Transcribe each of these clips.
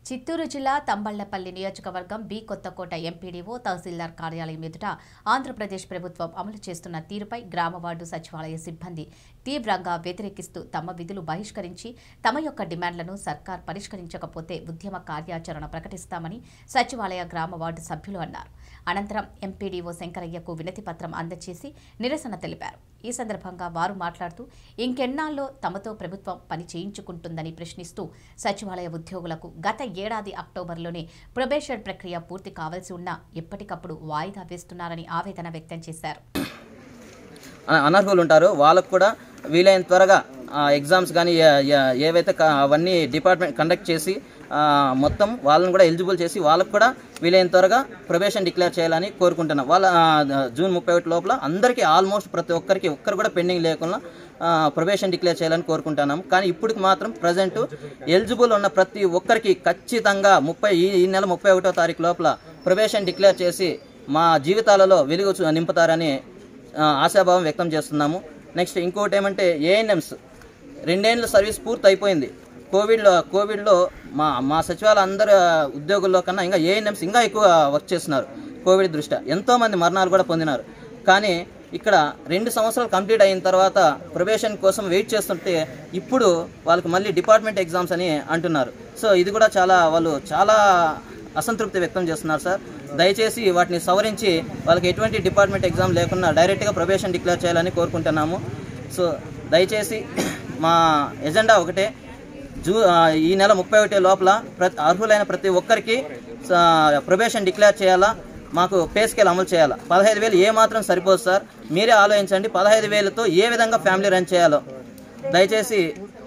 చిత్తూరు జిల్లా తంబళ్లపల్లి నియోజకవర్గం B Kothakota MPDO తహసీల్దార్ కార్యాలయం ఎదుట ఆంధ్రప్రదేశ్ ప్రభుత్వం అమలు చేస్తున్న తీరుపై గ్రామ వార్డు సచివాలయ సిబ్బంది తీవ్రంగా వ్యతిరేకిస్తూ తమ విధులు బహిష్కరించి తమ యొక్క డిమాండ్లను సర్కార్ పరిష్కరించకపోతే ఉద్యమ కార్యాచరణ ప్రకటిస్తామని సచివాలయ గ్రామ వార్డు సభ్యులు అన్నారు అనంతరం ఎంపీడీఓ శంకరయ్యకు వినతి పత్రం అందజేసి నిరసన తెలిపారు ఈ సందర్భంగా వారు మాట్లాడుతూ ఇంకెన్నాళ్ళలో తమతో ప్రభుత్వం పని చేయించుకుంటుందని ప్రశ్నిస్తూ సచివాలయ ఉద్యోగులకు గత ఏడాది అక్టోబర్లోనే ప్రొబేషన్ ప్రక్రియ పూర్తి కావాల్సి ఉన్నా ఎప్పటికప్పుడు వాయిదా వేస్తున్నారని ఆవేదన వ్యక్తం చేశారు అన- అనర్హులు ఉంటారు వాళ్ళకు కూడా వీలైన త్వరగా ఆ, ఎగ్జామ్స్ కానీ ఏ- ఏ- ఏవైతే క- అవన్నీ డిపార్ట్మెంట్ కండక్ట్ చేసి ఆ, మొత్తం వాళ్ళని కూడా ఎలిజిబుల్ చేసి వాళ్ళకు కూడా వీలైన త్వరగా ప్రొబేషన్ డిక్లేర్ చేయాలని కోరుకుంటున్నాం వాళ్ళ ఆ, జూన్ ముప్పై ఒకటి లోపల అందరికీ ఆల్మోస్ట్ ప్రతి ఒక్కరికి ఒక్కరు కూడా పెండింగ్ లేకుండా ప్రొబేషన్ డిక్లేర్ చేయాలని కోరుకుంటున్నాం కానీ ఇప్పటికి మాత్రం ప్రజెంట్ ఎలిజిబుల్ ఉన్న ప్రతి ఒక్కరికి ఖచ్చితంగా ముప్పై ఈ ఈ నెల ముప్పై ఒకటో తారీఖు లోపల ప్రొబేషన్ డిక్లేర్ చేసి మా జీవితాలలో వెలుగు చూ- నింపుతారని ఆ, ఆశాభావం వ్యక్తం చేస్తున్నాము నెక్స్ట్ ఇంకోటి ఏమంటే ఏఎన్ఎంస్ రెండేళ్ళ సర్వీస్ పూర్తి అయిపోయింది కోవిడ్లో కోవిడ్లో మా మా సచివాలయ అందరు ఉద్యోగుల్లో కన్నా ఇంకా ఏఎన్ఎంస్ ఇంకా ఎక్కువ వర్క్ చేస్తున్నారు కోవిడ్ దృష్ట్యా ఎంతోమంది మరణాలు కూడా పొందినారు కానీ ఇక్కడ రెండు సంవత్సరాలు కంప్లీట్ అయిన తర్వాత ప్రొబేషన్ కోసం వెయిట్ చేస్తుంటే ఇప్పుడు వాళ్ళకి మళ్ళీ డిపార్ట్మెంట్ ఎగ్జామ్స్ అని అంటున్నారు సో ఇది కూడా చాలా వాళ్ళు చాలా అసంతృప్తి వ్యక్తం చేస్తున్నారు సార్ దయచేసి వాటిని సవరించి వాళ్ళకి ఎటువంటి డిపార్ట్మెంట్ ఎగ్జామ్ లేకుండా డైరెక్ట్గా ప్రొబేషన్ డిక్లేర్ చేయాలని కోరుకుంటున్నాము సో దయచేసి మా ఎజెండా ఒకటే జూ ఆ, ఈ నెల ముప్పై ఒకటి లోపల ప్రతి అర్హులైన ప్రతి ఒక్కరికి ప్రొబేషన్ డిక్లేర్ చేయాలా మాకు పే స్కేల్ అమలు చేయాలా పదహైదు వేలు ఏ మాత్రం సరిపోదు సార్ మీరే ఆలోచించండి పదహైదు వేలతో ఏ విధంగా ఫ్యామిలీ రన్ చేయాలో దయచేసి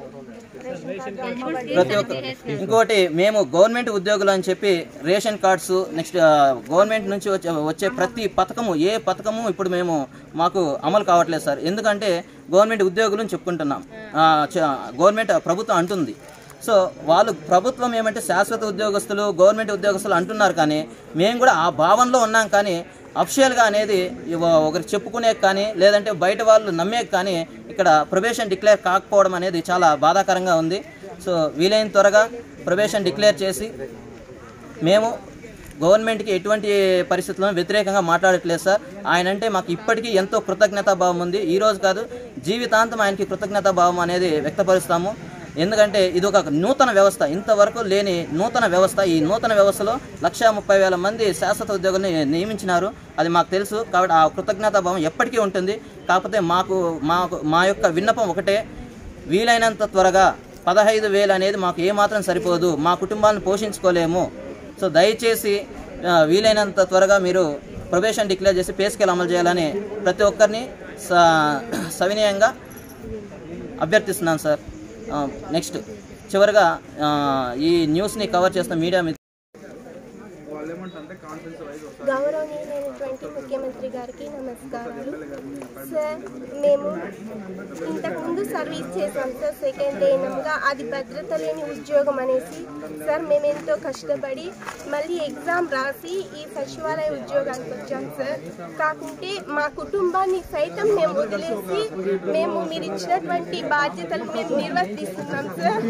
ప్రతి ఒక్క ఇంకోటి మేము గవర్నమెంట్ ఉద్యోగులు అని చెప్పి రేషన్ కార్డ్స్ నెక్స్ట్ గవర్నమెంట్ నుంచి వచ్చే వచ్చే ప్రతి పథకము ఏ పథకము ఇప్పుడు మేము మాకు అమలు కావట్లేదు సార్ ఎందుకంటే గవర్నమెంట్ ఉద్యోగులు అని చెప్పుకుంటున్నాం ఆ, చ- గవర్నమెంట్ ప్రభుత్వం అంటుంది సో వాళ్ళు ప్రభుత్వం ఏమంటే శాశ్వత ఉద్యోగస్తులు గవర్నమెంట్ ఉద్యోగస్తులు అంటున్నారు కానీ మేము కూడా ఆ భావనలో ఉన్నాం కానీ అఫిషియల్గా అనేది ఇవ- ఒకరు చెప్పుకునే కానీ లేదంటే బయట వాళ్ళు నమ్మే కానీ ఇక్కడ ప్రొబేషన్ డిక్లేర్ కాకపోవడం అనేది చాలా బాధాకరంగా ఉంది సో వీలైన త్వరగా ప్రొబేషన్ డిక్లేర్ చేసి మేము గవర్నమెంట్కి ఎటువంటి పరిస్థితుల్లో వ్యతిరేకంగా మాట్లాడట్లేదు సార్ ఆయన అంటే మాకు ఇప్పటికీ ఎంతో కృతజ్ఞతాభావం ఉంది ఈ రోజు కాదు జీవితాంతం ఆయనకి కృతజ్ఞతాభావం అనేది వ్యక్తపరుస్తాము ఎందుకంటే ఇది ఒక నూతన వ్యవస్థ ఇంతవరకు లేని నూతన వ్యవస్థ ఈ నూతన వ్యవస్థలో లక్షా ముప్పై వేల మంది శాశ్వత ఉద్యోగుల్ని నియమించినారు అది మాకు తెలుసు కాబట్టి ఆ కృతజ్ఞతాభావం ఎప్పటికీ ఉంటుంది కాకపోతే మాకు మాకు మా యొక్క విన్నపం ఒకటే వీలైనంత త్వరగా పదహైదు వేలు అనేది మాకు ఏమాత్రం సరిపోదు మా కుటుంబాలను పోషించుకోలేము సో దయచేసి ఆ, వీలైనంత త్వరగా మీరు ప్రొబేషన్ డిక్లేర్ చేసి పే స్కేల్ అమలు చేయాలని ప్రతి ఒక్కరిని స- సవినయంగా అభ్యర్థిస్తున్నాను సార్ ఆ, నెక్స్ట్ చివరిగా ఆ, ఈ న్యూస్ని కవర్ చేస్తున్న మీడియా మిత్రులు గౌరవనీయులైనటువంటి ముఖ్యమంత్రి గారికి నమస్కారాలు సార్ మేము ఇంతకుముందు సర్వీస్ చేసాం సార్ సెకండ్ ఏనంగా అది భద్రత లేని ఉద్యోగం అనేసి సార్ మేము ఎంతో కష్టపడి మళ్ళీ ఎగ్జామ్ రాసి ఈ సచివాలయ ఉద్యోగానికి వచ్చాం సార్ కాకుంటే మా కుటుంబాన్ని సైతం మేము వదిలేసి మేము మీరు ఇచ్చినటువంటి బాధ్యతలు మేము నిర్వర్తిస్తున్నాం సార్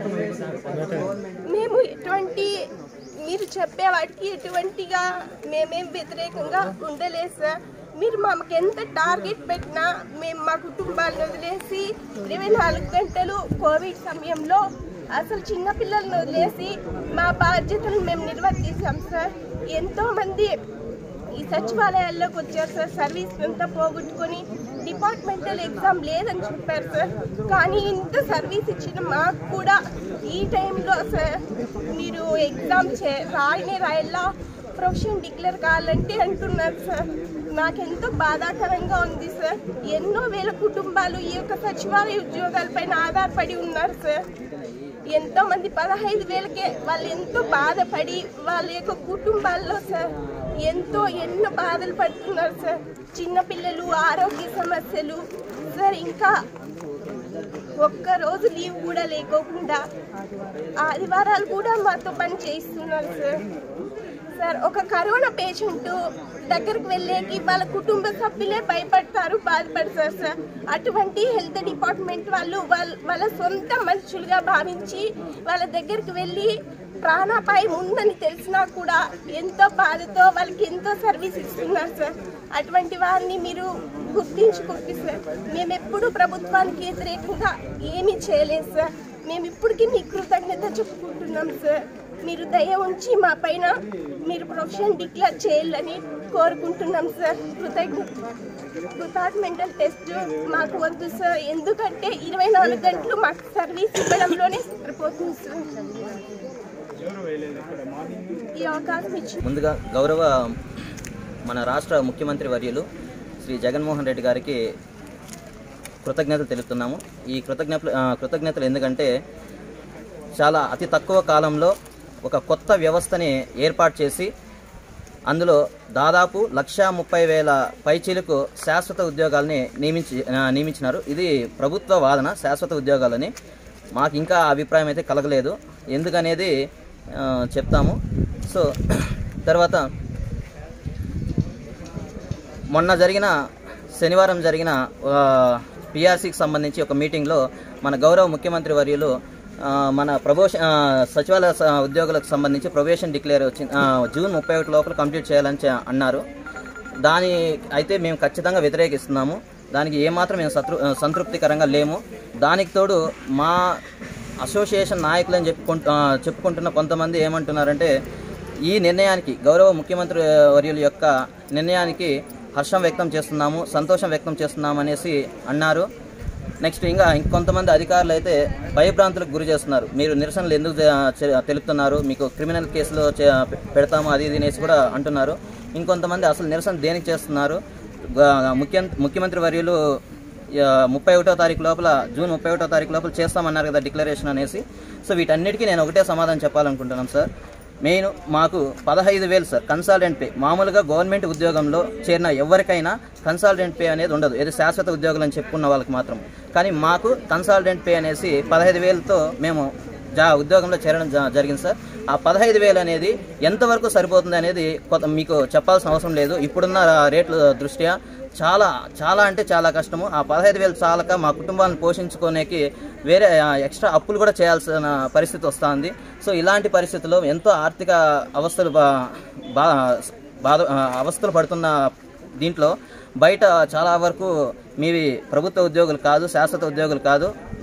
మేము ఎటువంటి మీరు చెప్పే వాటికి ఎటువంటిగా మేమేం వ్యతిరేకంగా ఉండలేదు సార్ మీరు మాకు ఎంత టార్గెట్ పెట్టినా మేము మా కుటుంబాలను వదిలేసి ఇరవై నాలుగు గంటలు కోవిడ్ సమయంలో అసలు చిన్న పిల్లల్ని వదిలేసి మా బాధ్యతలు మేము నిర్వర్తిస్తాం సార్ ఎంతోమంది ఈ సచివాలయాల్లోకి వచ్చారు సార్ సర్వీస్ అంతా పోగొట్టుకొని డిపార్ట్మెంటల్ ఎగ్జామ్ లేదని చెప్పారు సార్ కానీ ఇంత సర్వీస్ ఇచ్చిన మాకు కూడా ఈ టైంలో సార్ మీరు ఎగ్జామ్ చే రాయనే రాయల్లా ప్రొఫెషన్ డిక్లేర్ కావాలంటే అంటున్నారు సార్ నాకెంతో బాధాకరంగా ఉంది సార్ ఎన్నో వేల కుటుంబాలు ఈ యొక్క సచివాలయ ఉద్యోగాలపైన ఆధారపడి ఉన్నారు సార్ ఎంతో మంది పదహైదు వేలకే వాళ్ళు ఎంతో బాధపడి వాళ్ళ యొక్క కుటుంబాల్లో సార్ ఎంతో ఎన్నో బాధలు పడుతున్నారు సార్ చిన్నపిల్లలు ఆరోగ్య సమస్యలు సార్ ఇంకా ఒక్క రోజు లీవ్ కూడా లేకోకుండా ఆదివారాలు కూడా మాతో పని చేయిస్తున్నారు సార్ సార్ ఒక కరోనా పేషెంట్ దగ్గరికి వెళ్ళేకి వాళ్ళ కుటుంబ సభ్యులే భయపడతారు బాధపడతారు సార్ అటువంటి హెల్త్ డిపార్ట్మెంట్ వాళ్ళు వాళ్ళ వాళ్ళ సొంత మనుషులుగా భావించి వాళ్ళ దగ్గరికి వెళ్ళి ప్రాణాపాయం ఉందని తెలిసినా కూడా ఎంతో బాధతో వాళ్ళకి ఎంతో సర్వీస్ ఇస్తున్నారు సార్ అటువంటి వారిని మీరు గుర్తించుకోండి సార్ మేము ఎప్పుడు ప్రభుత్వానికి వ్యతిరేకంగా ఏమీ చేయలేదు సార్ మేము ఇప్పటికీ మీ కృతజ్ఞత చెప్పుకుంటున్నాం సార్ మీరు దయ ఉంచి మా పైన మీరు ప్రొఫెషన్ డిక్లేర్ చేయాలని కోరుకుంటున్నాం సార్ కృతజ్ఞత డిపార్ట్మెంటల్ టెస్ట్ మాకు వద్దు సార్ ఎందుకంటే ఇరవై నాలుగు గంటలు మాకు సర్వీస్ ఇవ్వడంలోనే సరిపోతుంది సార్ ఈ అవకాశం ఇచ్చి ముందుగా గౌరవ మన రాష్ట్ర ముఖ్యమంత్రి వర్యులు శ్రీ జగన్మోహన్ రెడ్డి గారికి కృతజ్ఞతలు తెలుపుతున్నాము ఈ కృతజ్ఞతలు ఆ, కృతజ్ఞతలు ఎందుకంటే చాలా అతి తక్కువ కాలంలో ఒక కొత్త వ్యవస్థని ఏర్పాటు చేసి అందులో దాదాపు లక్షా ముప్పై వేల పైచీలకు శాశ్వత ఉద్యోగాల్ని నియమించి ఆ, నియమించినారు ఇది ప్రభుత్వ వాదన శాశ్వత ఉద్యోగాలని మాకు ఇంకా ఆ అభిప్రాయం అయితే కలగలేదు ఎందుకనేది ఆ, చెప్తాము సో తర్వాత మొన్న జరిగిన శనివారం జరిగిన పిఆర్సీకి సంబంధించి ఒక మీటింగ్లో మన గౌరవ ముఖ్యమంత్రి వర్యులు ఆ, మన ప్రమోషన్ ఆ, సచివాలయ స- ఉద్యోగులకు సంబంధించి ప్రొబేషన్ డిక్లేర్ వచ్చింది ఆ, జూన్ ముప్పై ఒకటి లోపల కంప్లీట్ చేయాలని చె- అన్నారు దాని అయితే మేము ఖచ్చితంగా వ్యతిరేకిస్తున్నాము దానికి ఏమాత్రం మేము సతృ సంతృప్తికరంగా లేము దానికి తోడు మా అసోసియేషన్ నాయకులని చెప్పుకుంటు ఆ, చెప్పుకుంటున్న కొంతమంది ఏమంటున్నారంటే ఈ నిర్ణయానికి గౌరవ ముఖ్యమంత్రి వర్యుల యొక్క నిర్ణయానికి హర్షం వ్యక్తం చేస్తున్నాము సంతోషం వ్యక్తం చేస్తున్నాము అనేసి అన్నారు నెక్స్ట్ ఇంకా ఇంకొంతమంది అధికారులు అయితే భయభ్రాంతులకు గురి చేస్తున్నారు మీరు నిరసనలు ఎందుకు చే- చే- తెలుపుతున్నారు మీకు క్రిమినల్ కేసులో చే- పెడతాము అది ఇది అనేసి కూడా అంటున్నారు ఇంకొంతమంది అసలు నిరసన దేనికి చేస్తున్నారు గా- ముఖ్య ముఖ్యమంత్రి వర్యులు ఆ, ముప్పై ఒకటో తారీఖు లోపల జూన్ ముప్పై ఒకటో తారీఖు లోపల చేస్తామన్నారు కదా డిక్లరేషన్ అనేసి సో వీటన్నిటికీ నేను ఒకటే సమాధానం చెప్పాలనుకుంటున్నాను సార్ మెయిన్ మాకు పదహైదు వేలు సార్ కన్సల్టెంట్ పే మామూలుగా గవర్నమెంట్ ఉద్యోగంలో చేరిన ఎవరికైనా కన్సల్టెంట్ పే అనేది ఉండదు ఏదో శాశ్వత ఉద్యోగులు అని చెప్పుకున్న వాళ్ళకి మాత్రం కానీ మాకు కన్సల్టెంట్ పే అనేసి పదహైదు వేలతో మేము జా ఉద్యోగంలో చేరడం జ- జరిగింది సార్ ఆ పదహైదు వేలు అనేది ఎంతవరకు సరిపోతుంది అనేది కొంత మీకు చెప్పాల్సిన అవసరం లేదు ఇప్పుడున్న రేట్ల దృష్ట్యా చాలా చాలా అంటే చాలా కష్టము ఆ పదహైదు వేలు చాలక మా కుటుంబాలను పోషించుకోనేకి వేరే ఆ, ఎక్స్ట్రా అప్పులు కూడా చేయాల్సిన పరిస్థితి వస్తుంది సో ఇలాంటి పరిస్థితుల్లో ఎంతో ఆర్థిక అవస్థలు బా బా బాధ ఆ, అవస్థలు పడుతున్న దీంట్లో బయట చాలా వరకు మీవి ప్రభుత్వ ఉద్యోగులు కాదు శాశ్వత ఉద్యోగులు కాదు